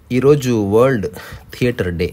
ఈరోజు world theatre day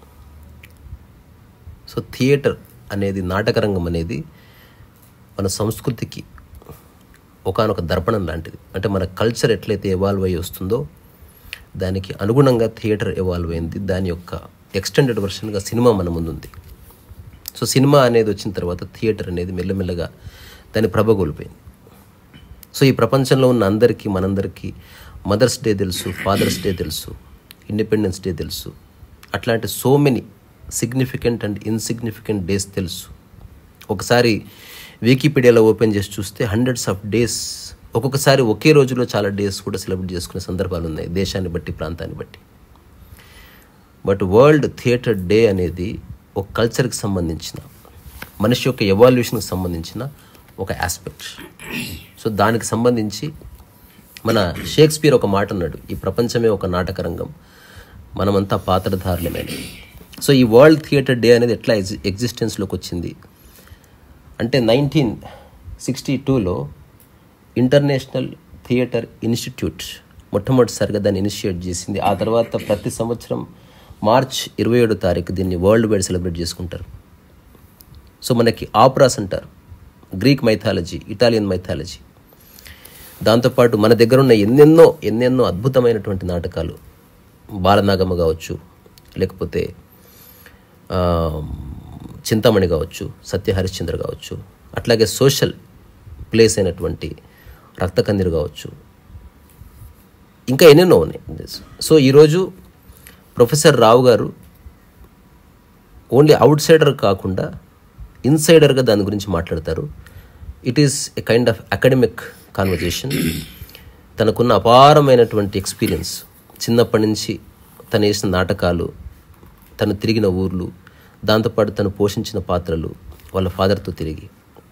so theatre అనేది నాటకరంగం అనేది మన సంస్కృతికి ఒకానొక దర్పణం లాంటిది అంటే మన కల్చర్ ఎట్లయితే ఎవాల్వ్ అయ్యి వస్తుందో దానికి అనుగుణంగా థియేటర్ ఎవాల్వ్ అయింది దాని యొక్క ఎక్స్టెండెడ్ వర్షన్గా సినిమా మన ముందుంది సో సినిమా అనేది వచ్చిన తర్వాత థియేటర్ అనేది మెల్లమెల్లగా దాని ప్రభ కోల్పోయింది సో ఈ ప్రపంచంలో ఉన్న అందరికీ మనందరికీ మదర్స్ డే తెలుసు ఫాదర్స్ డే తెలుసు ఇండిపెండెన్స్ డే తెలుసు అట్లాంటి so many significant and insignificant days తెలుసు ఒకసారి వికీపీడియాలో ఓపెన్ చేసి చూస్తే హండ్రెడ్స్ ఆఫ్ డేస్ ఒక్కొక్కసారి ఒకే రోజులో చాలా డేస్ కూడా సెలబ్రేట్ చేసుకునే సందర్భాలు ఉన్నాయి దేశాన్ని బట్టి ప్రాంతాన్ని బట్టి బట్ వరల్డ్ థియేటర్ డే అనేది ఒక కల్చర్కి సంబంధించిన మనిషి యొక్క ఎవాల్యూషన్కి సంబంధించిన ఒక ఆస్పెక్ట్ సో దానికి సంబంధించి మన షేక్స్పియర్ ఒక మాట అన్నాడు ఈ ప్రపంచమే ఒక నాటక రంగం మనమంతా పాత్రధారులమే సో ఈ వరల్డ్ థియేటర్ డే అనేది ఎట్లా ఎగ్జి ఎగ్జిస్టెన్స్లోకి వచ్చింది అంటే నైన్టీన్ సిక్స్టీ టూలో ఇంటర్నేషనల్ థియేటర్ ఇన్స్టిట్యూట్ మొట్టమొదటిసారిగా దాన్ని ఇనిషియేట్ చేసింది ఆ తర్వాత ప్రతి సంవత్సరం మార్చ్ ఇరవై ఏడో తారీఖు దీన్ని వరల్డ్ వైడ్ సెలబ్రేట్ చేసుకుంటారు సో మనకి ఆపరాస్ అంటారు గ్రీక్ మైథాలజీ ఇటాలియన్ మైథాలజీ దాంతోపాటు మన దగ్గర ఉన్న ఎన్నెన్నో ఎన్నెన్నో అద్భుతమైనటువంటి నాటకాలు బాలనాగమ్మ కావచ్చు లేకపోతే ఆ, చింతామణి కావచ్చు సత్య హరిశ్చంద్ర కావచ్చు అట్లాగే సోషల్ ప్లేస్ అయినటువంటి రక్తకందిరి కావచ్చు ఇంకా ఎన్నెన్నో ఉన్నాయి సో ఈరోజు ప్రొఫెసర్ రావు గారు ఓన్లీ అవుట్ సైడర్ కాకుండా ఇన్సైడర్గా దాని గురించి మాట్లాడతారు it is a kind of academic conversation తనకున్న అపారమైనటువంటి ఎక్స్పీరియన్స్ చిన్నప్పటి నుంచి తను వేసిన నాటకాలు తను తిరిగిన ఊర్లు దాంతోపాటు తను పోషించిన పాత్రలు వాళ్ళ ఫాదర్తో తిరిగి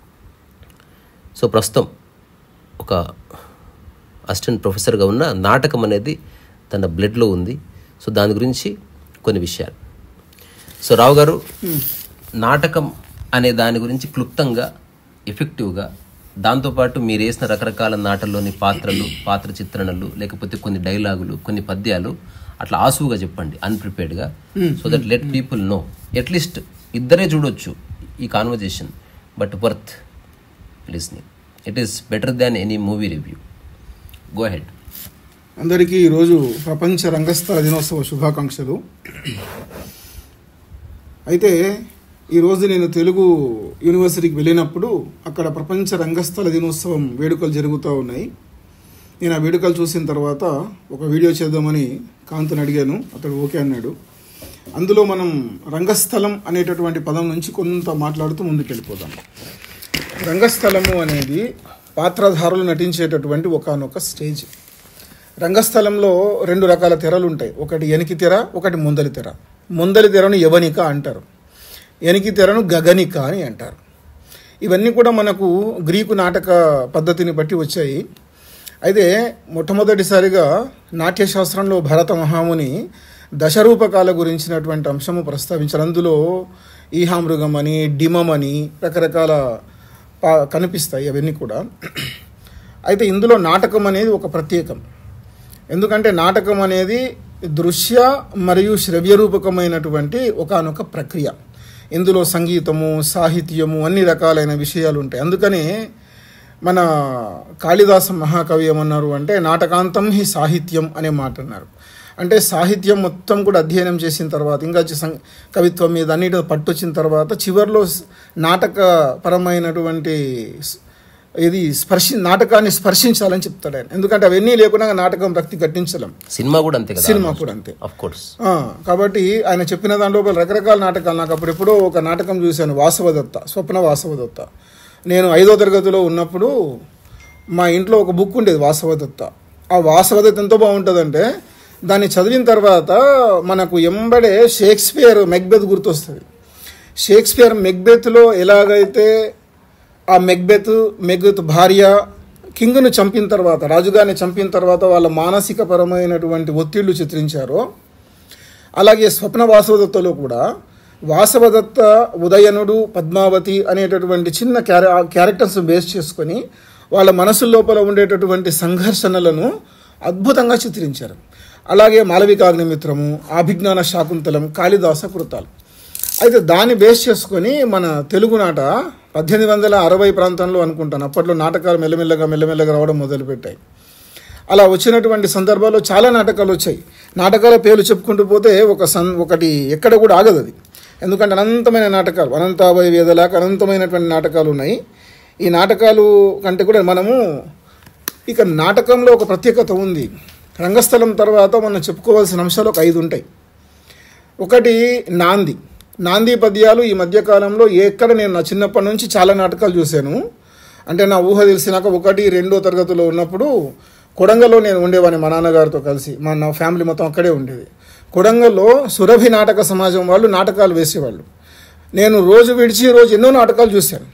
సో ప్రస్తుతం ఒక అసిస్టెంట్ ప్రొఫెసర్గా ఉన్న నాటకం అనేది తన బ్లడ్లో ఉంది సో దాని గురించి కొన్ని విషయాలు సో రావు గారు నాటకం అనే దాని గురించి క్లుప్తంగా ఎఫెక్టివ్గా దాంతోపాటు మీరు వేసిన రకరకాల నాటల్లోని పాత్రలు పాత్ర చిత్రణలు లేకపోతే కొన్ని డైలాగులు కొన్ని పద్యాలు అట్లా ఆసువుగా చెప్పండి అన్ప్రిపేర్డ్గా so that let people know at least ఇద్దరే చూడొచ్చు ఈ conversation but worth listening it is better than any movie review go ahead అందరికీ ఈరోజు ప్రపంచ రంగస్థల దినోత్సవ శుభాకాంక్షలు అయితే ఈరోజు నేను తెలుగు యూనివర్సిటీకి వెళ్ళినప్పుడు అక్కడ ప్రపంచ రంగస్థల దినోత్సవం వేడుకలు జరుగుతూ ఉన్నాయి నేను ఆ వేడుకలు చూసిన తర్వాత ఒక వీడియో చేద్దామని కాంతని అడిగాను అతడు ఓకే అన్నాడు అందులో మనం రంగస్థలం అనేటటువంటి పదం నుంచి కొంత మాట్లాడుతూ ముందుకు వెళ్ళిపోదాం రంగస్థలము అనేది పాత్రధారులు నటించేటటువంటి ఒకానొక స్టేజ్ రంగస్థలంలో రెండు రకాల తెరలు ఉంటాయి ఒకటి ఎనికి తెర ఒకటి ముందలి తెర ముందలి తెరను యవనిక అంటారు ఎనికి తెరను గగనిక అని అంటారు ఇవన్నీ కూడా మనకు గ్రీకు నాటక పద్ధతిని బట్టి వచ్చాయి అయితే మొట్టమొదటిసారిగా నాట్యశాస్త్రంలో భరత మహాముని దశరూపకాల గురించినటువంటి అంశము ప్రస్తావించారు అందులో ఈహామృగం అని డిమం అని రకరకాల పా- కనిపిస్తాయి అవన్నీ కూడా అయితే ఇందులో నాటకం అనేది ఒక ప్రత్యేకం ఎందుకంటే నాటకం అనేది దృశ్య మరియు శ్రవ్య రూపకమైనటువంటి ఒకానొక ప్రక్రియ ఇందులో సంగీతము సాహిత్యము అన్ని రకాలైన విషయాలు ఉంటాయి అందుకనే మన కాళిదాస మహాకవి ఏమన్నారు అంటే నాటకాంతం హి సాహిత్యం అనే మాట అన్నారు అంటే సాహిత్యం మొత్తం కూడా అధ్యయనం చేసిన తర్వాత ఇంకా చి- సం- కవిత్వం మీద అన్నిటి పట్టు వచ్చిన తర్వాత చివరిలో స్- నాటకపరమైనటువంటి స్- ఇది స్పర్శి నాటకాన్ని స్పర్శించాలని చెప్తాడు ఆయన ఎందుకంటే అవన్నీ లేకుండా నాటకం భక్తి కట్టించలేం సినిమా కూడా అంతే కదా సినిమా కూడా అంతే ఆఫ్ కోర్స్ ఆ, కాబట్టి ఆయన చెప్పిన దాంట్లో రకరకాల నాటకాలు నాకు అప్పుడు ఎప్పుడో ఒక నాటకం చూశాను వాసవదత్త స్వప్న వాసవదత్త నేను ఐదో తరగతిలో ఉన్నప్పుడు మా ఇంట్లో ఒక బుక్ ఉండేది వాసవదత్త ఆ వాసవదత్త ఎంతో బాగుంటుందంటే దాన్ని చదివిన తర్వాత మనకు ఎంబడే షేక్స్పియర్ మెక్బెత్ గుర్తొస్తుంది షేక్స్పియర్ మెక్బెత్లో ఎలాగైతే ఆ మెక్బెత్ మెక్బెత్ భార్య కింగ్ను చంపిన తర్వాత రాజుగారిని చంపిన తర్వాత వాళ్ళ మానసిక పరమైనటువంటి ఒత్తిళ్లు చిత్రించారో అలాగే స్వప్న వాసవదత్తలో కూడా వాసవదత్త ఉదయనుడు పద్మావతి అనేటటువంటి చిన్న క్యారె క్యారెక్టర్స్ బేస్ చేసుకొని వాళ్ళ మనసు లోపల ఉండేటటువంటి సంఘర్షణలను అద్భుతంగా చిత్రించారు అలాగే మాలవికాగ్నిమిత్రము అభిజ్ఞాన శాకుంతలం కాళిదాస కృతాలు అయితే దాన్ని బేస్ చేసుకొని మన తెలుగు నాట పద్దెనిమిది వందల అరవై ప్రాంతంలో అనుకుంటాను అప్పట్లో నాటకాలు మెల్లమెల్లగా మెల్లమెల్లగా రావడం మొదలుపెట్టాయి అలా వచ్చినటువంటి సందర్భాల్లో చాలా నాటకాలు వచ్చాయి నాటకాల పేర్లు చెప్పుకుంటూ పోతే ఒక సన్ ఒకటి ఎక్కడ కూడా ఆగదు అది ఎందుకంటే అనంతమైన నాటకాలు అనంతాభయ వేదలాక అనంతమైనటువంటి నాటకాలు ఉన్నాయి ఈ నాటకాలు కంటే కూడా మనము ఇక నాటకంలో ఒక ప్రత్యేకత ఉంది రంగస్థలం తర్వాత మనం చెప్పుకోవాల్సిన అంశాలు ఒక ఐదు ఉంటాయి ఒకటి నాంది నాంది పద్యాలు ఈ మధ్యకాలంలో ఎక్కడ నేను నా చిన్నప్పటి నుంచి చాలా నాటకాలు చూశాను అంటే నా ఊహ తెలిసినాక ఒకటి రెండో తరగతిలో ఉన్నప్పుడు కొడంగల్లో నేను ఉండేవాడిని మా నాన్నగారితో కలిసి మా నా ఫ్యామిలీ మొత్తం అక్కడే ఉండేది కొడంగల్లో సురభి నాటక సమాజం వాళ్ళు నాటకాలు వేసేవాళ్ళు నేను రోజు విడిచి రోజు ఎన్నో నాటకాలు చూశాను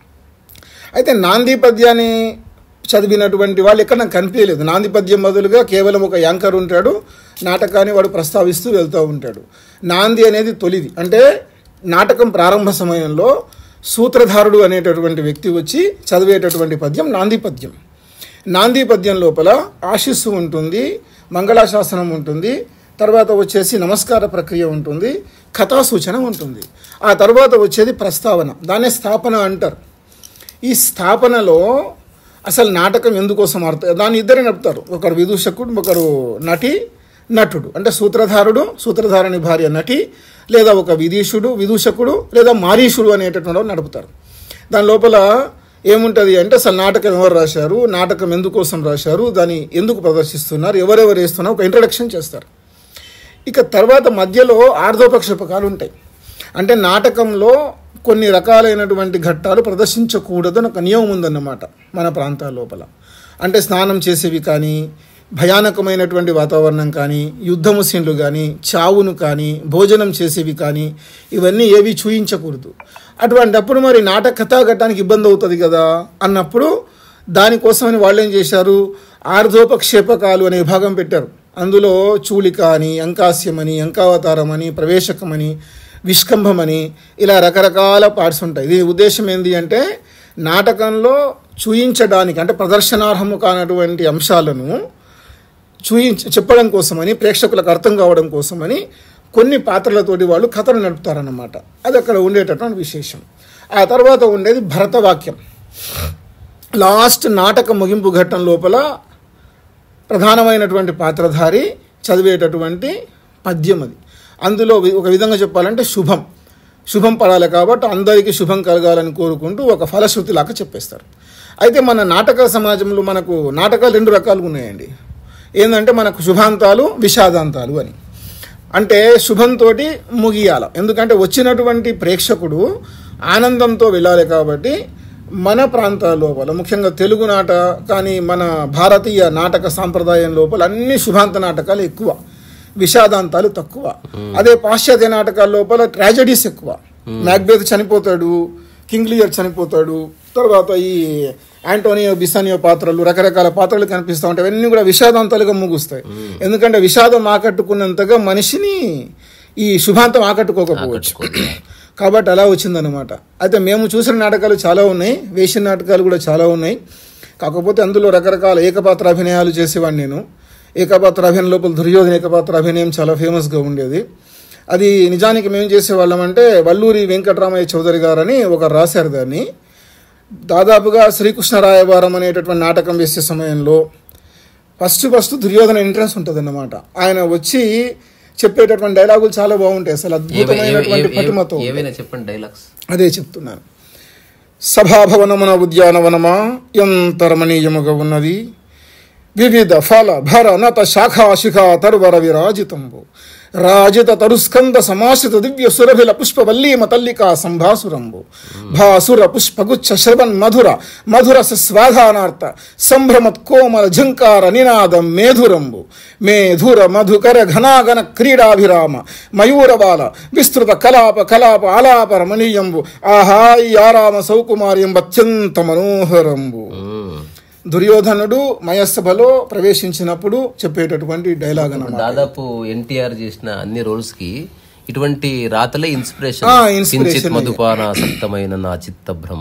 అయితే నాంది పద్యాన్ని చదివినటువంటి వాళ్ళు ఎక్కడ నాకు కనిపించలేదు నాంది పద్యం బదులుగా కేవలం ఒక యాంకర్ ఉంటాడు నాటకాన్ని వాడు ప్రస్తావిస్తూ వెళ్తూ ఉంటాడు నాంది అనేది తొలిది అంటే నాటకం ప్రారంభ సమయంలో సూత్రధారుడు అనేటటువంటి వ్యక్తి వచ్చి చదివేటటువంటి పద్యం నాంది పద్యం నాంది పద్యం లోపల ఆశిస్సు ఉంటుంది మంగళాశాసనం ఉంటుంది తర్వాత వచ్చేసి నమస్కార ప్రక్రియ ఉంటుంది కథా సూచన ఉంటుంది ఆ తర్వాత వచ్చేది ప్రస్తావన దాన్నే స్థాపన అంటారు ఈ స్థాపనలో అసలు నాటకం ఎందుకోసం ఆడతారు దాన్ని ఇద్దరే నడుపుతారు ఒకరు విదూషకుడు ఒకరు నటి నటుడు అంటే సూత్రధారుడు సూత్రధారుని భార్య నటి లేదా ఒక విదీషుడు విదూషకుడు లేదా మారీషుడు అనేటటువంటి వాడు నడుపుతారు దాని లోపల ఏముంటుంది అంటే అసలు నాటకం ఎవరు రాశారు నాటకం ఎందుకోసం రాశారు దాన్ని ఎందుకు ప్రదర్శిస్తున్నారు ఎవరెవరు వేస్తున్నారు ఒక ఇంట్రడక్షన్ చేస్తారు ఇక తర్వాత మధ్యలో ఆర్ధోపక్షపకాలు ఉంటాయి అంటే నాటకంలో కొన్ని రకాలైనటువంటి ఘట్టాలు ప్రదర్శించకూడదు అని ఒక నియమం ఉందన్నమాట మన ప్రాంతాల లోపల అంటే స్నానం చేసేవి కానీ భయానకమైనటువంటి వాతావరణం కానీ యుద్ధము సీన్లు కానీ చావును కానీ భోజనం చేసేవి కానీ ఇవన్నీ ఏవి చూయించకూడదు అటువంటప్పుడు మరి నాటక కథాఘట్టానికి ఇబ్బంది అవుతుంది కదా అన్నప్పుడు దానికోసమని వాళ్ళు ఏం చేశారు ఆర్ధోపక్షేపకాలు అనే విభాగం పెట్టారు అందులో చూలిక అని అంకాస్యమని అంకావతారం అని ప్రవేశకమని విష్కంభమని ఇలా రకరకాల పార్ట్స్ ఉంటాయి దీని ఉద్దేశం ఏంటి అంటే నాటకంలో చూయించడానికి అంటే ప్రదర్శనార్హము కానటువంటి అంశాలను చూయించ చెప్పడం కోసమని ప్రేక్షకులకు అర్థం కావడం కోసమని కొన్ని పాత్రలతోటి వాళ్ళు కథను నడుపుతారన్నమాట అది అక్కడ ఉండేటటువంటి విశేషం ఆ తర్వాత ఉండేది భరతవాక్యం లాస్ట్ నాటక ముగింపు ఘట్టం లోపల ప్రధానమైనటువంటి పాత్రధారి చదివేటటువంటి పద్యం అది అందులో వి- ఒక విధంగా చెప్పాలంటే శుభం శుభం పడాలి కాబట్టి అందరికీ శుభం కలగాలని కోరుకుంటూ ఒక ఫలశ్రుతి లాగా చెప్పేస్తారు అయితే మన నాటక సమాజంలో మనకు నాటకాలు రెండు రకాలుగా ఉన్నాయండి ఏంటంటే మనకు శుభాంతాలు విషాదాంతాలు అని అంటే శుభంతో ముగియాల ఎందుకంటే వచ్చినటువంటి ప్రేక్షకుడు ఆనందంతో వెళ్ళాలి కాబట్టి మన ప్రాంతాల లోపల ముఖ్యంగా తెలుగు నాట కానీ మన భారతీయ నాటక సాంప్రదాయం లోపల అన్ని శుభాంత నాటకాలు ఎక్కువ విషాదాంతాలు తక్కువ అదే పాశ్చాత్య నాటకాల లోపల ట్రాజడీస్ ఎక్కువ మ్యాక్బేత్ చనిపోతాడు కింగ్ లియర్ చనిపోతాడు తర్వాత ఈ యాంటోనియో బిసానియో పాత్రలు రకరకాల పాత్రలు కనిపిస్తూ ఉంటాయి అవన్నీ కూడా విషాదాంతాలుగా ముగుస్తాయి ఎందుకంటే విషాదం ఆకట్టుకున్నంతగా మనిషిని ఈ శుభాంతం ఆకట్టుకోకపోవచ్చు కాబట్టి అలా వచ్చిందనమాట అయితే మేము చూసిన నాటకాలు చాలా ఉన్నాయి వేసిన నాటకాలు కూడా చాలా ఉన్నాయి కాకపోతే అందులో రకరకాల ఏకపాత్ర అభినయాలు చేసేవాడిని నేను ఏకపాత్ర అభినయం లోపల దుర్యోధన ఏకపాత్ర అభినయం చాలా ఫేమస్గా ఉండేది అది నిజానికి మేము చేసేవాళ్ళం అంటే వల్లూరి వెంకటరామయ్య చౌదరి గారని ఒకరు రాశారు దాన్ని దాదాపుగా శ్రీకృష్ణరాయవారం అనేటటువంటి నాటకం వేసే సమయంలో ఫస్ట్ ఫస్ట్ దుర్యోధన ఎంట్రన్స్ ఉంటుంది అన్నమాట ఆయన వచ్చి చెప్పేటటువంటి డైలాగులు చాలా బాగుంటాయి అసలు అద్భుతమైనటువంటి పటిమతో ఏవైనా చెప్పండి డైలాగ్స్ అదే చెప్తున్నాను సభాభవనమున ఉద్యానవనమా ఎంత రమణీయముగా ఉన్నది వివిధ ఫల భర నత శాఖా శిఖా తరువర విరాజితంబు రాజిత తరుస్కంద సమాశ్రిత దివ్య సురభిల పుష్పవల్లీమ తల్లికా సంభాసురంబు భాసుర పుష్పగుచ్చ శ్రవన్ మధుర మధుర స్వాధానార్థ సంభ్రమత్ కోమల ఝంకార నినాదం మేధురంబు మేధుర మధుకర ఘనాగన క్రీడాభిరామ మయూరబాల విస్తృత కలాప కలాప ఆలాప రమణీయంబు ఆహా ఈ ఆరామ సౌకుమార్యంబు అత్యంత మనోహరంబు దుర్యోధనుడు మయసభలో ప్రవేశించినప్పుడు చెప్పేటటువంటి డైలాగ్ అన్నమాట దాదాపు ఎన్టీఆర్ చేసిన అన్ని రోల్స్ కి ఇటువంటి రాతలే ఇన్స్పిరేషన్ ఆ, inspiration కించిత్ మధుపాన సక్తమైన నా చిత్త భ్రమ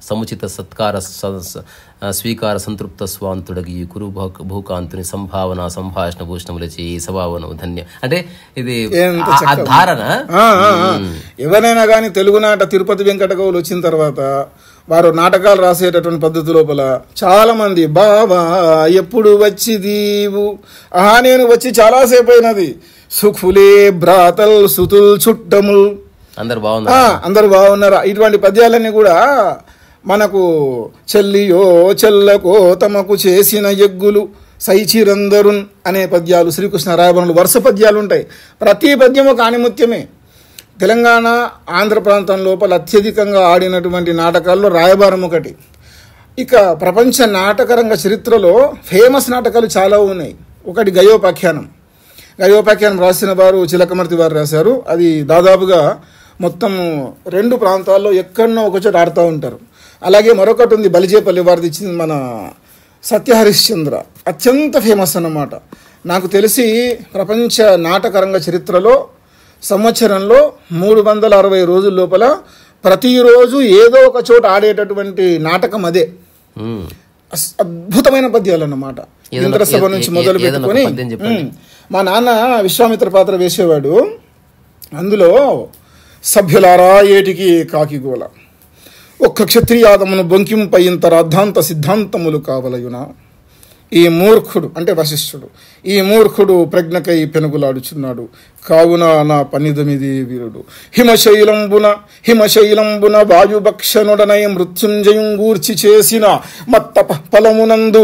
సముచిత సత్కార స- స- ఆ, స్వీకార సంతృప్త స్వాంతుడగి కురు భూ- భూకాంతుని సంభావన సంభాషణ భూషణములచి ఈ సభావనం ధన్య అంటే ఇది ఎంత ఆ- ఆ ధారణ ఆ, ఆ, ఆ. ఎవరైనా కానీ తెలుగునాట తిరుపతి వెంకట కవులు వచ్చిన తర్వాత వారు నాటకాలు రాసేటటువంటి పద్ధతి లోపల చాలా మంది బాబా ఎప్పుడు వచ్చి దీవు ఆహా నేను వచ్చి చాలాసేపు అయినది సుఖులే భ్రాతల్ సుతుల్ చుట్టముల్ అందరు బాగున్నారు ఆ, అందరూ బాగున్నారా ఇటువంటి పద్యాలన్నీ కూడా మనకు చెల్లియో చెల్లకో తమకు చేసిన ఎగ్గులు సైచిరందరున్ అనే పద్యాలు శ్రీకృష్ణ రాయబరులు వరుస పద్యాలు ఉంటాయి ప్రతి పద్యం ఒక ఆణిముత్యమే తెలంగాణ ఆంధ్ర ప్రాంతం లోపల అత్యధికంగా ఆడినటువంటి నాటకాల్లో రాయబారం ఒకటి ఇక ప్రపంచ నాటకరంగ చరిత్రలో ఫేమస్ నాటకాలు చాలా ఉన్నాయి ఒకటి గయోపాఖ్యానం గయోపాఖ్యానం రాసిన వారు చిలకమర్తి వారు రాశారు అది దాదాపుగా మొత్తం రెండు ప్రాంతాల్లో ఎక్కడనో ఒక చోట ఆడుతూ ఉంటారు అలాగే మరొకటి ఉంది బలిజేపల్లి వారిది ఇచ్చింది మన సత్యహరిశ్చంద్ర అత్యంత ఫేమస్ అన్నమాట నాకు తెలిసి ప్రపంచ నాటకరంగ చరిత్రలో సంవత్సరంలో మూడు వందల అరవై రోజుల లోపల ప్రతిరోజు ఏదో ఒక చోట ఆడేటటువంటి నాటకం అదే ఉమ్. అస్- అద్భుతమైన పద్యాలు అన్నమాట ఏదన్నా- ఇంద్రసభ ఏ- నుంచి ఏ- మొదలు ఏదన్నా ఒక పెట్టుకొని పద్యం చెప్పండి. ఉమ్, మా నాన్న విశ్వామిత్ర పాత్ర వేసేవాడు అందులో సభ్యులారా ఏటికి కాకిగోల ఒక్క క్షత్రియాదమును బొంకింపయింత రాద్ధాంత సిద్ధాంతములు కావలయునా ఈ మూర్ఖుడు అంటే వశిష్ఠుడు ఈ మూర్ఖుడు ప్రజ్ఞకై పెనుగులాడుచున్నాడు కావున నా పనిదమిది వీరుడు హిమశైలంబున హిమశైలంబున వాయుభక్షణుడనై మృత్యుంజయం గూర్చి చేసిన మత్త ఫలమునందు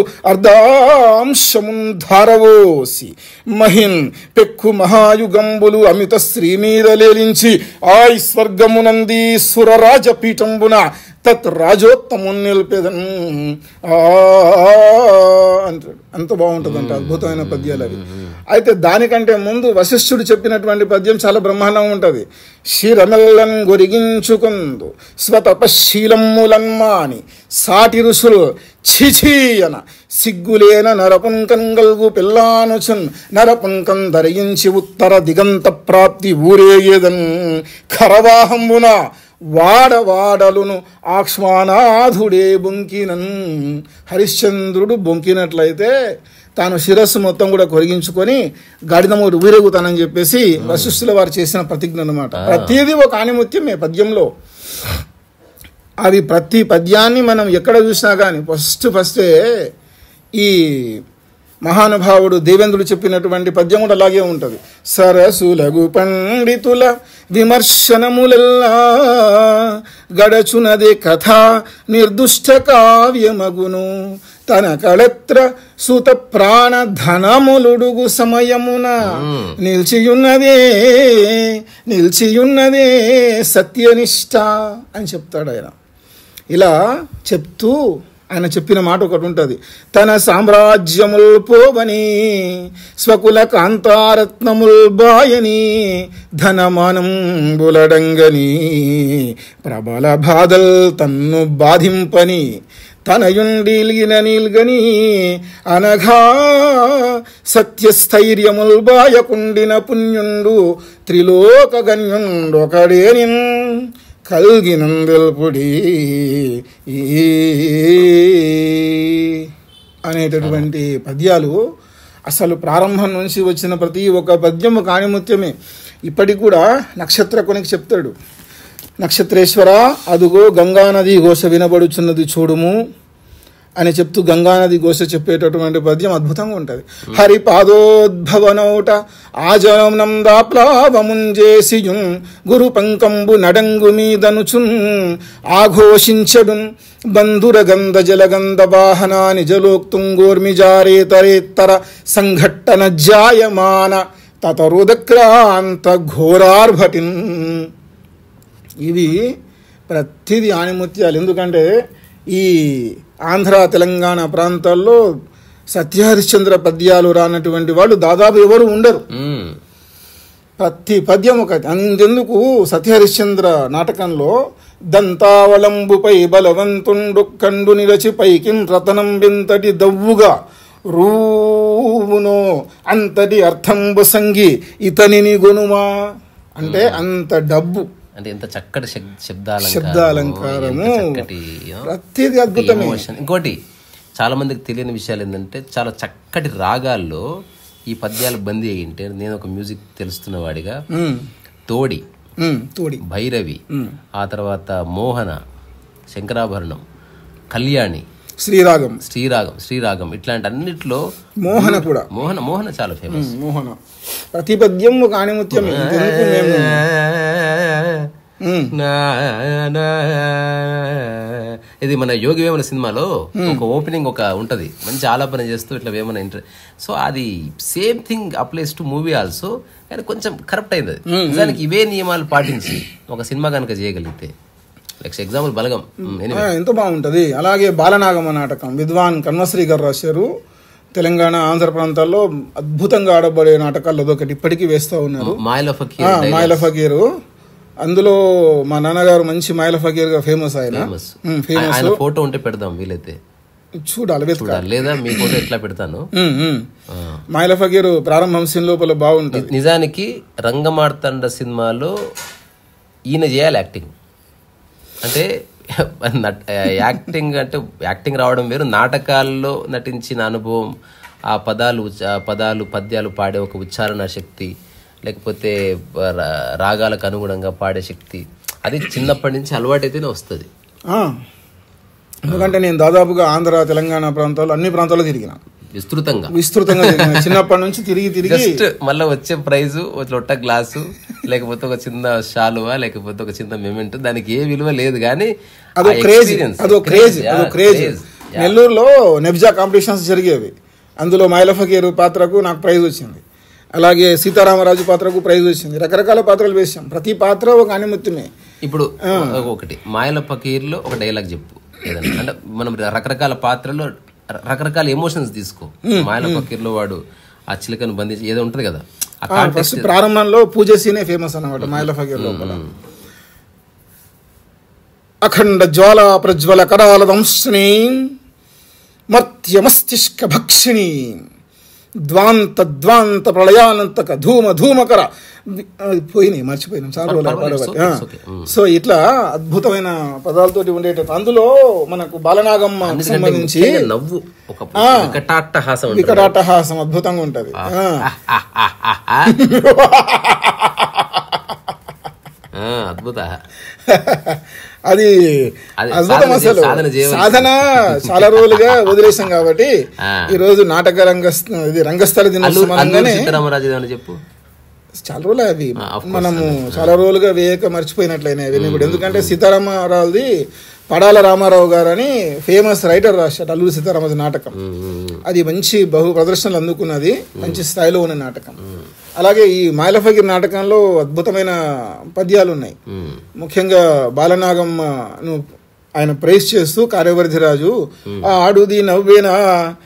అర్ధాంశమున్ ధారవోసి మహిన్ పెక్కు మహాయుగంబులు అమిత శ్రీ మీద లేలించి ఆయి స్వర్గమునంది సురరాజ పీఠంబున తత్ రాజోత్తమున్ నిలిపేదన్ ఆ అంటాడు అంత బాగుంటుందంట అద్భుతమైన పద్యాలు అవి అయితే దానికంటే ముందు వశిష్ఠుడు చెప్పినటువంటి పద్యం చాలా బ్రహ్మాండంగా ఉంటుంది శిరమెల్లం గొరిగించుకుందు స్వతపశీలమ్ములన్మాని సాటి ఋషులు చిచీయన సిగ్గులేన నరపుంకంగల్గు పిల్లానుచున్ నరపుంకం ధరించి ఉత్తర దిగంత ప్రాప్తి ఊరేయేదన్ ఖరవాహంబున వాడవాడలును ఆక్ష్మానాథుడే బొంకినన్ హరిశ్చంద్రుడు బొంకినట్లయితే తాను శిరస్సు మొత్తం కూడా కొరిగించుకొని గాడిదమూడు ఊరేగుతానని చెప్పేసి వశిష్ఠుల వారు చేసిన ప్రతిజ్ఞ అనమాట ప్రతిదీ ఒక ఆణిముత్యమే పద్యంలో అది ప్రతి పద్యాన్ని మనం ఎక్కడ చూసినా కానీ ఫస్ట్ ఫస్టే ఈ మహానుభావుడు దేవేంద్రుడు చెప్పినటువంటి పద్యం కూడా అలాగే ఉంటుంది సరసులగు పండితుల విమర్శనములెల్లా గడచునదే కథ నిర్దుష్ట కావ్యమగును తన కళత్ర సుత ప్రాణ ధనములుడుగు సమయమున నిలిచియున్నదే నిలిచియున్నదే సత్యనిష్ట అని చెప్తాడు ఆయన ఇలా చెప్తూ ఆయన చెప్పిన మాట ఒకటి ఉంటుంది తన సామ్రాజ్యముల్ పోవని స్వకుల కాంతారత్నముల్ బాయని ధనమానం బులడంగని ప్రబల బాధల్ తన్ను బాధింపని తనయుండిలిగిన నీల్గని అనఘా సత్యస్థైర్యముల్ బాయకుండిన పుణ్యుండు త్రిలోక గణ్యుండు ఒకడేనిన్ కల్గినందెల్పుడి అనేటటువంటి పద్యాలు అసలు ప్రారంభం నుంచి వచ్చిన ప్రతి ఒక్క పద్యం ఒక ఆణిముత్యమే ఇప్పటికి కూడా నక్షత్ర కొనికి చెప్తాడు నక్షత్రేశ్వర అదుగో గంగానది ఘోష వినబడుచున్నది చూడుము అని చెప్తూ గంగానది ఘోష చెప్పేటటువంటి పద్యం అద్భుతంగా ఉంటుంది హరి పాదోద్భవనౌట ఆజనం దాప్లావముంజేసియున్ గురు పంకంబు నడంగు మీదనుచున్ ఆఘోషించడున్ బంధుర గంధ జలగంధ వాహన నిజలోక్తుంగోర్మిజారేతరేత్తర సంఘట్టన జాయమాన తతరుదక్రాంత ఘోరార్భటిన్ ఇవి ప్రతిది ఆణిముత్యాలు ఎందుకంటే ఈ ఆంధ్ర తెలంగాణ ప్రాంతాల్లో సత్యహరిశ్చంద్ర పద్యాలు రానటువంటి వాళ్ళు దాదాపు ఎవరు ఉండరు ఉమ్. ప్రతి పద్యం ఒక అంతెందుకు సత్యహరిశ్చంద్ర నాటకంలో దంతావళంబుపై బలవంతుండు కండు నిలచి పైకి రతనం వింతటి దవ్వుగా రూవునో అంతటి అర్థంబు సంగి ఇతనిని గొనుమా అంటే అంత డబ్బు అంటే ఎంత చక్కటి శబ్- శబ్దాలంకారము, శబ్దాలంకారము, ఎంత చక్కటి you know, ప్రతిదీ అద్భుతమే ఎమోషన్ ఇంకోటి చాలా మందికి తెలియని విషయాలు ఏంటంటే చాలా చక్కటి రాగాల్లో ఈ పద్యాలు బందీ అయ్యి ఉంటే నేను ఒక మ్యూజిక్ తెలుస్తున్న వాడిగా ఉమ్, తోడి ఉమ్, తోడి భైరవి ఆ తర్వాత మోహన శంకరాభరణం కళ్యాణి శ్రీరాగం శ్రీరాగం శ్రీరాగం ఇట్లాంటి అన్నిట్లో మోహన కూడా మోహన మోహన చాలా ఫేమస్ ఉమ్, మోహన ప్రతి పద్యం ఒక ఆణిముత్యం ఇంకెందుకు మేము ఉమ్, ఇది మన యోగి వేమన సినిమాలో ఒక ఓపెనింగ్ ఒక ఉంటది మంచి ఆలాపన చేస్తూ ఇట్లా వేమన ఇంటర్ సో అది same thing applies to movie also కానీ కొంచెం కరెక్ట్ అయింది అది. నిజానికి ఇవే నియమాలు పాటించి ఒక సినిమా కనుక చేయగలిగితే లైక్ ఎగ్జాంపుల్ బలగం మ్, anyway. ఆ, ఎంతో బాగుంటది అలాగే బాలనాగమ నాటకం విద్వాన్ కన్వశ్రీ గారు రాశారు తెలంగాణ ఆంధ్ర ప్రాంతాల్లో అద్భుతంగా ఆడబడే నాటకాల్లో అదొకటి ఇప్పటికీ వేస్తూ ఉన్నారు మాయల ఆ, ఫకీర్ మాయల ఫకీరు అందులో మా నాన్నగారు మంచి మాయల ఫకీర్ గా ఫేమస్ ఆయన ఫేమస్ ఉమ్, ఫేమస్ ఆయన ఫోటో ఉంటే పెడదాం వీలైతే చూడాలి వెతుక చూడాలి లేదా మీ ఫోటో ఎట్లా పెడతాను ఉమ్, ఉమ్. ఆ. మాయల ఫకీరు ప్రారంభం సీన్ లోపల బాగుంటది నిజానికి రంగమార్తండ సినిమాలో ఈయన చేయాలి యాక్టింగ్ అంటే నట్- యాక్టింగ్ అంటే యాక్టింగ్ రావడం వేరు నాటకాల్లో నటించిన అనుభవం ఆ పదాలు ఉచ్చ- ఆ పదాలు పద్యాలు పాడే ఒక ఉచ్చారణ శక్తి లేకపోతే రా- రాగాలకు అనుగుణంగా పాడే శక్తి అది చిన్నప్పటి నుంచి అలవాటైతేనే వస్తుంది ఆ. ఎందుకంటే నేను దాదాపుగా ఆంధ్ర తెలంగాణ ప్రాంతాల్లో అన్ని ప్రాంతాల్లో తిరిగిన విస్తృతంగా విస్తృతంగా తిరిగిన చిన్నప్పటి నుంచి తిరిగి తిరిగి జస్ట్ మళ్ళీ వచ్చే ప్రైజ్ ఒక లొట్ట గ్లాసు లేకపోతే ఒక చిన్న షాలువా లేకపోతే ఒక చిన్న మెమెంట్ దానికి ఏ విలువ లేదు కానీ అదో ఆ క్రేజ్ experience, అదో క్రేజ్ yeah, అదో క్రేజ్ craze. నెల్లూరులో నెబ్జా కాంపిటీషన్స్ జరిగేవి అందులో మైల ఫకీర్ పాత్రకు నాకు ప్రైజ్ వచ్చింది అలాగే సీతారామరాజు పాత్రకు ప్రైజ్ వచ్చింది రకరకాల పాత్రలు వేసాం ప్రతి పాత్ర ఒక అనిముత్యమే ఇప్పుడు ఒకటి మాయల పకీర్లో ఒక డైలాగ్ చెప్పు ఏదన్నా అంటే మనం రకరకాల పాత్రలో ర- రకరకాల ఎమోషన్స్ తీసుకో మాయల పకీర్లో వాడు ఆ చిలకను బంధించి ఏదో ఉంటది కదా ఆ కాంటెక్స్ట్ ఫస్ట్ ప్రారంభంలో పూజ సీనే ఫేమస్ అన్నమాట మైల ఫకీర్ లోపల అఖండ జ్వాల ప్రజ్వల కరాల దంశ్ని మర్త్య మస్తిష్క భక్షిణి ద్వాంత ద్వాంత ప్రళయానంతక ధూమ ధూమకర వి- అది పోయినాయి మర్చిపోయినాం చాలా రోజులు పర్వాలేదు, పాడబట్టి. it's ఆ. okay, it's okay. సో ఇట్లా అద్భుతమైన పదాలతోటి ఉండేటట్టు అందులో మనకు బాలనాగమ్మ ఎందుకంటే సంబంధించి ముఖ్యంగా నవ్వు ఒక వికటాట్టహాసం అంటారు. వికటాటహాసం అద్భుతంగా ఉంటది ఆ. ఆ, అద్భుత అది అది అద్భుతం సాధన అసలు చే- సాధన చేయవలసింది. సాధన చాలా రోజులుగా వదిలేసాం కాబట్టి ఆ. ఈ రోజు నాటక రంగ ఇది రంగస్థల అల్లు దినోత్సవం అల్లూరి అనగానే సీతారామరాజు ఏమని చెప్పు చాలా రోజులు అవి ఆ, of course. మనము చాలా రోజులుగా వేయక మర్చిపోయినట్లయినాయి అవన్నీ కూడా ఎందుకంటే సీతారామరావుది పడాల రామారావు గారు అని ఫేమస్ రైటర్ రాశాడు అల్లూరి సీతారామరాజు నాటకం ఉమ్, అది మంచి బహు ప్రదర్శనలు అందుకున్నది మంచి స్థాయిలో ఉన్న నాటకం అలాగే ఈ మాయలఫగిర్ నాటకంలో అద్భుతమైన పద్యాలు ఉన్నాయి ఉమ్, ముఖ్యంగా బాలనాగమ్మను ఆయన ప్రైజ్ చేస్తూ కార్యవర్ధిరాజు ఆడుది నవ్వేనా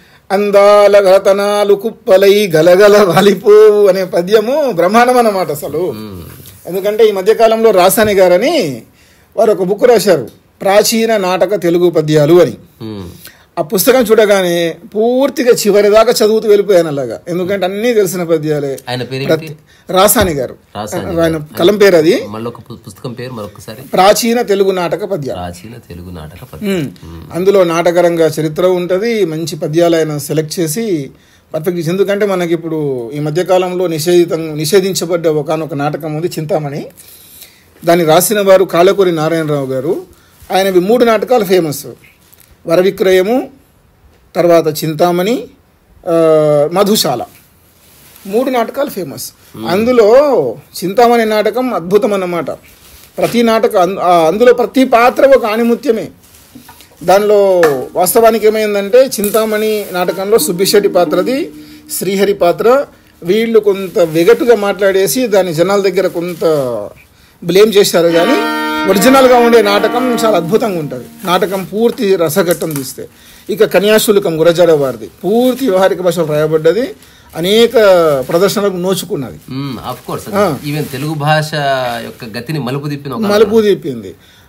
అందాల రతనాలు కుప్పలై గలగల వాలిపోవు అనే పద్యము బ్రహ్మాండం అన్నమాట అసలు ఎందుకంటే ఈ మధ్యకాలంలో రాసాని గారని వారు ఒక బుక్ రాశారు ప్రాచీన నాటక తెలుగు పద్యాలు అని ఉమ్. ఆ పుస్తకం చూడగానే పూర్తిగా చివరి దాకా చదువుతూ వెళ్ళిపోయాను అలాగా ఎందుకంటే అన్నీ తెలిసిన పద్యాలే ఆయన పేరు ప్రతి రాసాని గారు రాసాని ఆయన కలం పేరు అది మళ్ళీ ఒక పు- పుస్తకం పేరు మరొకసారి ప్రాచీన తెలుగు నాటక పద్యాలు ప్రాచీన తెలుగు నాటక పద్యం ఉమ్. అందులో నాటకరంగ చరిత్ర ఉంటుంది మంచి పద్యాలు ఆయన సెలెక్ట్ చేసి పర్ఫెక్ట్ చేసి ఎందుకంటే మనకి ఇప్పుడు ఈ మధ్యకాలంలో నిషేధితం నిషేధించబడ్డ ఒకనొక నాటకం ఉంది చింతామణి దాన్ని రాసిన వారు కాళకూరి నారాయణరావు గారు ఆయనవి మూడు నాటకాలు ఫేమస్ వరవిక్రయము తర్వాత చింతామణి ఆ, మధుశాల మూడు నాటకాలు ఫేమస్ అందులో చింతామణి నాటకం అద్భుతం అన్నమాట ప్రతి నాటకం అన్- ఆ అందులో ప్రతి పాత్ర ఒక ఆణిముత్యమే దానిలో వాస్తవానికి ఏమైందంటే చింతామణి నాటకంలో సుబ్బిశెట్టి పాత్రది శ్రీహరి పాత్ర వీళ్ళు కొంత వెగటుగా మాట్లాడేసి దాని జనాల దగ్గర కొంత బ్లేమ్ చేశారు కానీ ఒరిజినల్గా ఉండే నాటకం చాలా అద్భుతంగా ఉంటుంది నాటకం పూర్తి రసఘట్టం తీస్తే ఇక కన్యాశుల్కం గురజాడ వారిది పూర్తి వ్యవహారిక భాషలో రాయబడ్డది అనేక ప్రదర్శనలకు నోచుకున్నది ఆఫ్ కోర్స్ ఈవెన్ తెలుగు భాష యొక్క గతిని మలుపు తిప్పిన ఒక మలుపు తిప్పింది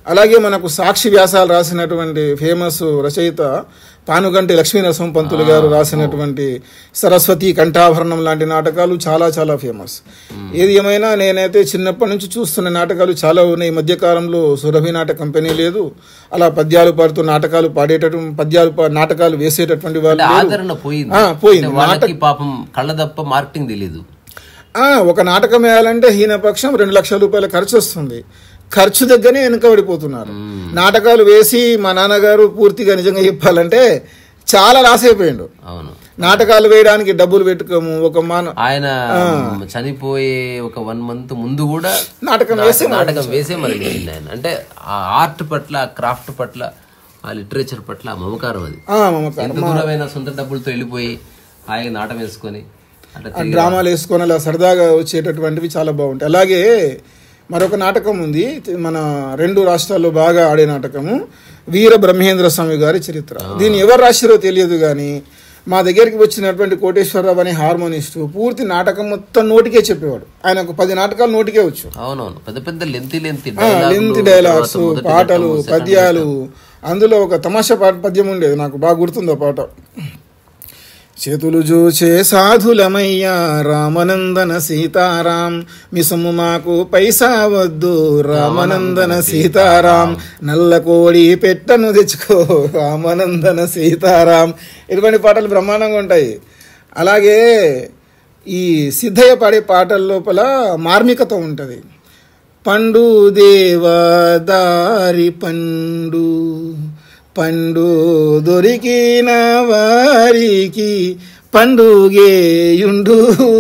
అలాగే మనకు సాక్షి వ్యాసాలు రాసినటువంటి ఫేమస్ రచయిత పానుగంటి లక్ష్మీ నరసింహ పంతులు గారు రాసినటువంటి సరస్వతి కంఠాభరణం లాంటి నాటకాలు చాలా చాలా ఫేమస్ ఏది ఏమైనా నేనైతే చిన్నప్పటి నుంచి చూస్తున్న నాటకాలు చాలా ఉన్నాయి ఈ మధ్యకాలంలో సురభి నాటక కంపెనీ లేదు అలా పద్యాలు పాడుతూ నాటకాలు పాడేటటువంటి పద్యాలు పా- నాటకాలు వేసేటటువంటి వాళ్ళు అంటే లేరు. ఆదరణ పోయింది ఆ, పోయింది. అంటే వాళ్ళకి పాపం కళ్ళ తప్ప మార్కెటింగ్ తెలియదు ఆ, ఒక నాటకం వేయాలంటే హీనపక్షం రెండు లక్షల రూపాయల ఖర్చు వస్తుంది ఖర్చు దగ్గరనే వెనుకబడిపోతున్నారు నాటకాలు వేసి మా నాన్నగారు పూర్తిగా నిజంగా చెప్పాలంటే చాలా లాస్ అయిపోయిండు అవును నాటకాలు వేయడానికి డబ్బులు పెట్టుకోము ఒక మాన ఆయన చనిపోయే ఒక వన్ మంత్ ముందు కూడా నాటకం నాటకం నాటకం వేసే మరి లేచింది ఆయన అంటే ఆ ఆర్ట్ పట్ల ఆ క్రాఫ్ట్ పట్ల ఆ లిటరేచర్ పట్ల ఆ మమకారం అది ఆ, మమకారం. ఎంత దూరమైన సొంత డబ్బులతో వెళ్ళిపోయి హాయిగా నాటం వేసుకొని అట్లా తిరిగి డ్రామాలు వేసుకొని అలా సరదాగా వచ్చేటటువంటివి చాలా బాగుంటాయి అలాగే మరొక నాటకం ఉంది మన రెండు రాష్ట్రాల్లో బాగా ఆడే నాటకము వీర బ్రహ్మేంద్ర స్వామి గారి చరిత్ర దీన్ని ఎవరు రాశారో తెలియదు కానీ మా దగ్గరికి వచ్చినటువంటి కోటేశ్వరరావు అనే హార్మోనిస్టు పూర్తి నాటకం మొత్తం నోటికే చెప్పేవాడు ఆయన ఒక పది నాటకాలు నోటికే వచ్చు అవునవును పెద్ద పెద్ద లెంతి లెంతి లెంత్ డైలాగ్స్ పాటలు పద్యాలు అందులో ఒక తమాషా పాట పద్యం ఉండేది నాకు బాగా గుర్తుంది ఆ పాట చేతులు జూచే సాధులమయ్యా రామనందన సీతారాం మిసము మాకు పైసా వద్దు రామనందన సీతారాం నల్ల కోడి పెట్టను తెచ్చుకో రామనందన సీతారాం ఇటువంటి పాటలు బ్రహ్మాండంగా ఉంటాయి అలాగే ఈ సిద్ధయ్య పాడే పాటల లోపల మార్మికత ఉంటుంది పండు దేవదారి పండు పండు దొరికిన వారికి పండుగేయుండు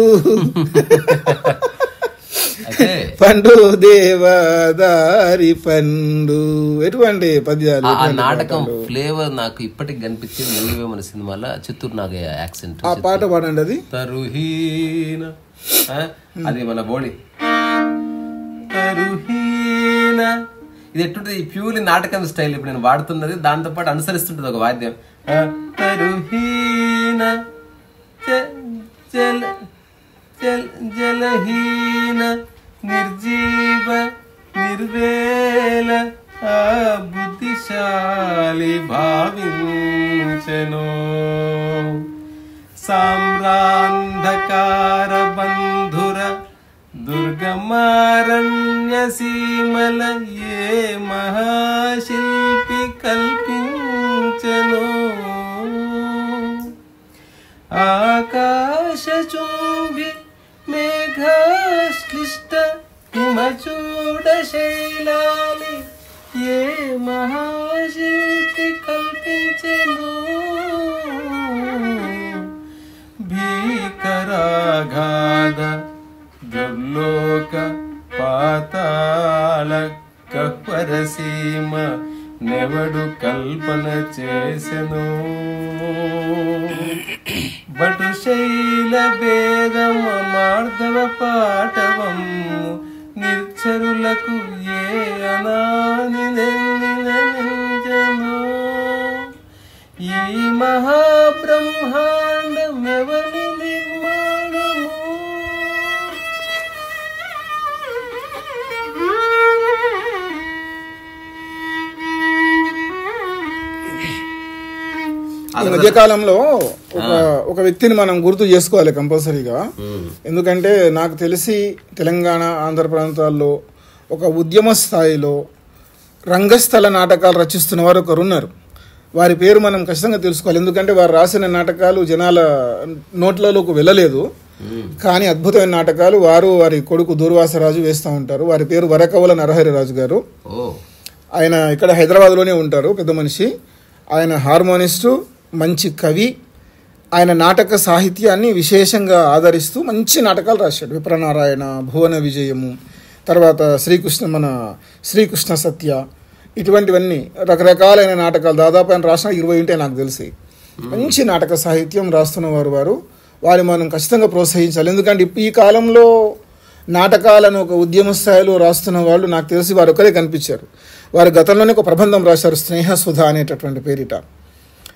అయితే పండు దేవదారి పండు ఎటువంటి పద్యాలు ఆ- ఆ నాటకం ఫ్లేవర్ నాకు ఇప్పటికి కనిపించింది ఎల్లువే మన సినిమాలో చిత్తూరు నాగ యాక్సెంట్ ఆ పాట పాడండి అది తరుహీన ఆ? అది మన బోడి తరుహీన ఇది ఎట్టుంటది ప్యూర్లీ నాటకం స్టైల్ ఇప్పుడు నేను వాడుతున్నది దాంతో పాటు అనుసరిస్తుంటది ఒక వాద్యం ఆ, తరుహీన జ- జల జల జలహీన నిర్జీవ నిర్వేల ఆ బుద్ధిశాలి భావించెను సామ్రాంధకార బంధుర దుర్గమారణ్య సీమల ఏ మహాశిల్పి కల్పించెను ఆకాశచుంబి మేఘాశ్లిష్ట హిమచూడ శైలాలి ఏ మహాశిల్పి కల్పించెను భీకరాఘాద దుర్లోక పాతాళ కపరసీమ నెవడు కల్పన చేసెను బటు శైల భేదమ మార్ధవ పాటవము నిర్చరులకు ఏ అనాని నింజను ఈ మహాబ్రహ్మాండమెవని నిర్మాణము ఈ మధ్యకాలంలో ఒక ఒక వ్యక్తిని మనం గుర్తు చేసుకోవాలి కంపల్సరీగా ఎందుకంటే నాకు తెలిసి తెలంగాణ ఆంధ్ర ప్రాంతాల్లో ఒక ఉద్యమ స్థాయిలో రంగస్థల నాటకాలు రచిస్తున్న వారు ఒకరు ఉన్నారు వారి పేరు మనం ఖచ్చితంగా తెలుసుకోవాలి ఎందుకంటే వారు రాసిన నాటకాలు జనాల నోట్లలోకి వెళ్ళలేదు కానీ అద్భుతమైన నాటకాలు వారు వారి కొడుకు దూర్వాసరాజు వేస్తూ ఉంటారు వారి పేరు వరకవల నరహరి రాజు గారు ఓ ఆయన ఇక్కడ హైదరాబాద్లోనే ఉంటారు పెద్ద మనిషి ఆయన హార్మోనిస్టు మంచి కవి ఆయన నాటక సాహిత్యాన్ని విశేషంగా ఆదరిస్తూ మంచి నాటకాలు రాశాడు విప్రనారాయణ భువన విజయము తర్వాత శ్రీకృష్ణ మన శ్రీకృష్ణ సత్య ఇటువంటివన్నీ రకరకాలైన నాటకాలు దాదాపు ఆయన రాసిన ఇరవై ఉంటాయి నాకు తెలిసి మంచి నాటక సాహిత్యం రాస్తున్న వారు వారు వారి మనం ఖచ్చితంగా ప్రోత్సహించాలి ఎందుకంటే ఇప్పు- ఈ కాలంలో నాటకాలను ఒక ఉద్యమ స్థాయిలో రాస్తున్న వాళ్ళు నాకు తెలిసి వారు ఒకరే కనిపించారు వారు గతంలోనే ఒక ప్రబంధం రాశారు స్నేహసుధ అనేటటువంటి పేరిట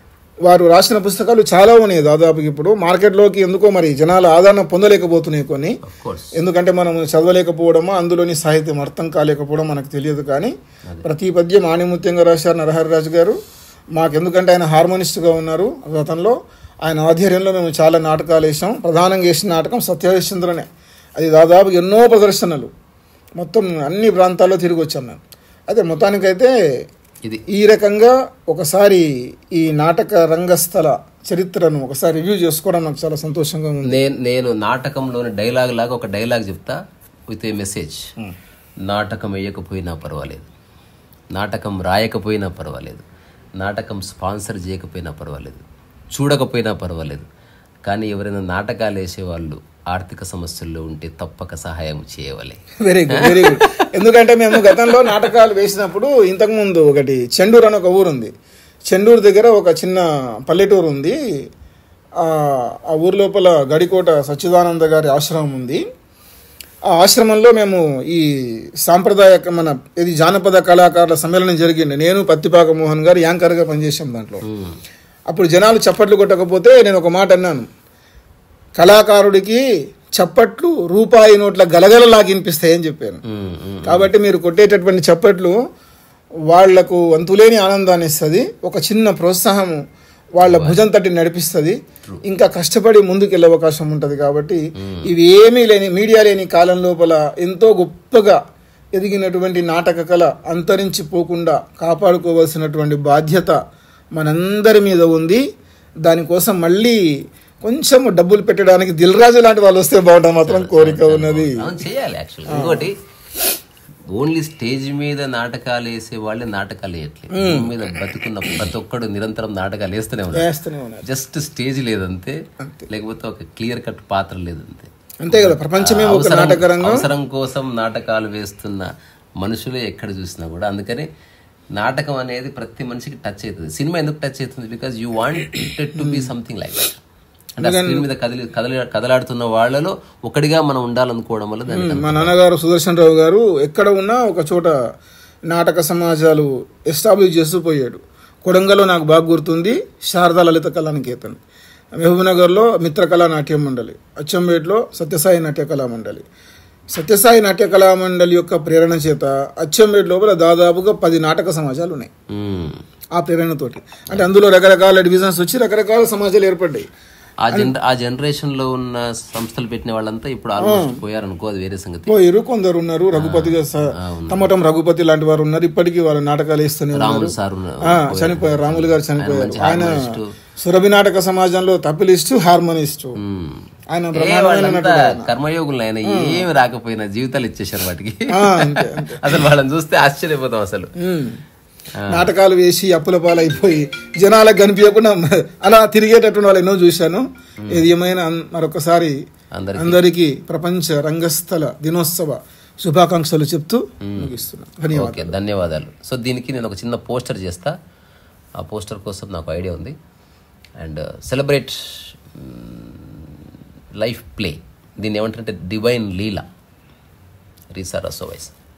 వారు రాసిన పుస్తకాలు చాలా ఉన్నాయి దాదాపుకి ఇప్పుడు మార్కెట్లోకి ఎందుకో మరి జనాల ఆదరణ పొందలేకపోతున్నాయి కొన్ని ఆఫ్ కోర్స్ ఎందుకంటే మనం చదవలేకపోవడమో అందులోని సాహిత్యం అర్థం కాలేకపోవడం మనకు తెలియదు కానీ ప్రతి పద్యం ఆణిముత్యంగా రాశారు నరహరిరాజు గారు మాకు ఎందుకంటే ఆయన హార్మోనిస్ట్గా ఉన్నారు గతంలో ఆయన ఆధ్వర్యంలో మేము చాలా నాటకాలు వేసాం ప్రధానంగా వేసిన నాటకం సత్యహరిశ్చంద్రనే అది దాదాపు ఎన్నో ప్రదర్శనలు మొత్తం అన్ని ప్రాంతాల్లో తిరిగి వచ్చాం మేము అయితే మొత్తానికైతే ఇది ఈ రకంగా ఒకసారి ఈ నాటక రంగస్థల చరిత్రను ఒకసారి రివ్యూ చేసుకోవడం నాకు చాలా సంతోషంగా ఉంది నేను నేను నాటకంలోని డైలాగ్ లాగా ఒక డైలాగ్ చెప్తా విత్ ఏ మెసేజ్ నాటకం వేయకపోయినా పర్వాలేదు నాటకం రాయకపోయినా పర్వాలేదు నాటకం స్పాన్సర్ చేయకపోయినా పర్వాలేదు చూడకపోయినా పర్వాలేదు కానీ ఎవరైనా నాటకాలు వేసేవాళ్ళు ఆర్థిక సమస్యల్లో ఉంటే తప్పక సహాయం చేయవాలి వెరీ గుడ్ వెరీ గుడ్ ఎందుకంటే మేము గతంలో నాటకాలు వేసినప్పుడు ఇంతకుముందు ఒకటి చెండూరు అని ఒక ఊరు ఉంది చెండూరు దగ్గర ఒక చిన్న పల్లెటూరు ఉంది ఆ ఆ ఊరు లోపల గడికోట సచ్చిదానంద గారి ఆశ్రమం ఉంది ఆ ఆశ్రమంలో మేము ఈ సాంప్రదాయ మన ఇది జానపద కళాకారుల సమ్మేళనం జరిగింది నేను పత్తిపాక మోహన్ గారు యాంకర్గా పనిచేసాం దాంట్లో అప్పుడు జనాలు చప్పట్లు కొట్టకపోతే నేను ఒక మాట అన్నాను కళాకారుడికి చప్పట్లు రూపాయి నోట్ల గలగలలాగా వినిపిస్తాయని చెప్పాను ఉమ్, ఉమ్. కాబట్టి మీరు కొట్టేటటువంటి చప్పట్లు వాళ్లకు అంతులేని ఆనందాన్ని ఇస్తుంది ఒక చిన్న ప్రోత్సాహం వాళ్ళ భుజం తట్టి నడిపిస్తుంది ఇంకా కష్టపడి ముందుకు వెళ్ళే అవకాశం ఉంటుంది కాబట్టి ఇవి ఏమీ లేని మీడియా లేని కాలం లోపల ఎంతో గొప్పగా ఎదిగినటువంటి నాటక కళ అంతరించిపోకుండా కాపాడుకోవాల్సినటువంటి బాధ్యత మనందరి మీద ఉంది దానికోసం మళ్ళీ కొంచెం డబ్బులు పెట్టడానికి దిల్ రాజు లాంటి వాళ్ళు వస్తే బాగుంటుంది మాత్రం కోరిక ఉన్నది అవును చేయాలి యాక్చువల్ ఇంకోటి ఓన్లీ స్టేజ్ మీద నాటకాలు వేసే వాళ్ళే నాటకాలు వేయట్లేదు భూమి మీద బతుకున్న ప్రతి ఒక్కడు నిరంతరం నాటకాలు వేస్తూనే ఉన్నారు వేస్తూనే ఉన్నారు జస్ట్ స్టేజ్ లేదంతే లేకపోతే ఒక క్లియర్ కట్ పాత్ర లేదంతే అంతే కదా ప్రపంచమే ఒక అవసరం- నాటక రంగం అవసరం కోసం నాటకాలు వేస్తున్న మనుషులే ఎక్కడ చూసినా కూడా అందుకని నాటకం అనేది ప్రతి మనిషికి టచ్ అవుతుంది సినిమా ఎందుకు టచ్ అవుతుంది because you wanted to be something like that అంటే ఆ స్క్రీన్ మీద కదిలి కదలి కదలాడుతున్న వాళ్ళలో ఒకటిగా మనం ఉండాలనుకోవడం వల్ల దానికి మా నాన్నగారు సుదర్శన్ రావు గారు ఎక్కడ ఉన్నా ఒక చోట నాటక సమాజాలు ఎస్టాబ్లిష్ చేస్తూ పోయాడు కొడంగల్లో నాకు బాగా గుర్తుంది శారదా లలిత కళానికేతన్ మహబూబ్నగర్లో మిత్రకళా నాట్య మండలి అచ్చంపేటలో సత్యసాయి నాట్య కళా మండలి సత్యసాయి నాట్య కళా మండలి యొక్క ప్రేరణ చేత అచ్చంపేట లోపల దాదాపుగా పది నాటక సమాజాలు ఉన్నాయి మ్మ్. ఆ ప్రేరణతోటి అంటే అందులో రకరకాల డివిజన్స్ వచ్చి రకరకాల సమాజాలు ఏర్పడ్డాయి ఆ జన్ ఆ జనరేషన్ లో ఉన్న సంస్థలు పెట్టిన వాళ్ళంతా ఇప్పుడు ఆల్మోస్ట్ పోయారనుకో అది వేరే సంగతి పోయారు కొందరు ఉన్నారు రఘుపతిగా స- తమటం రఘుపతి లాంటి వారు ఉన్నారు ఇప్పటికీ వాళ్ళు నాటకాలు వేస్తూనే ఉన్నారు రాములు సార్ ఉన్నారు. ఆ, చనిపోయారు రాములు గారు చనిపోయారు మంచి ఆయన హార్మోనిస్టు. సురభి నాటక సమాజంలో తప్పిలిస్టు హార్మోనిస్టు మ్మ్. ఆయన ఏ బ్రహ్మాండమైన వాళ్ళంతా నటుడు. కర్మయోగులు ఆయన ఏమి రాకపోయినా జీవితాలు ఇచ్చేసారు వాటికి ఆ, అంతే అంతే అసలు వాళ్ళని చూస్తే ఆశ్చర్యపోతాం అసలు ఉమ్. నాటకాలు వేసి అప్పుల పాలైపోయి జనాలకు కనిపించకుండా అలా తిరిగేటటువంటి వాళ్ళు ఎన్నో చూశాను ఇది ఏమైనా అన్- మరొకసారి అందరికీ అందరికీ ప్రపంచ రంగస్థల దినోత్సవ శుభాకాంక్షలు చెప్తూ ముగిస్తున్నాను ధన్యవాదాలు ఓకే ధన్యవాదాలు సో దీనికి నేను ఒక చిన్న పోస్టర్ చేస్తా ఆ పోస్టర్ కోసం నాకు ఐడియా ఉంది అండ్ సెలబ్రేట్ లైఫ్ ప్లే దీన్ని ఏమంటారంటే డివైన్ లీలా రీసా రసోవైస్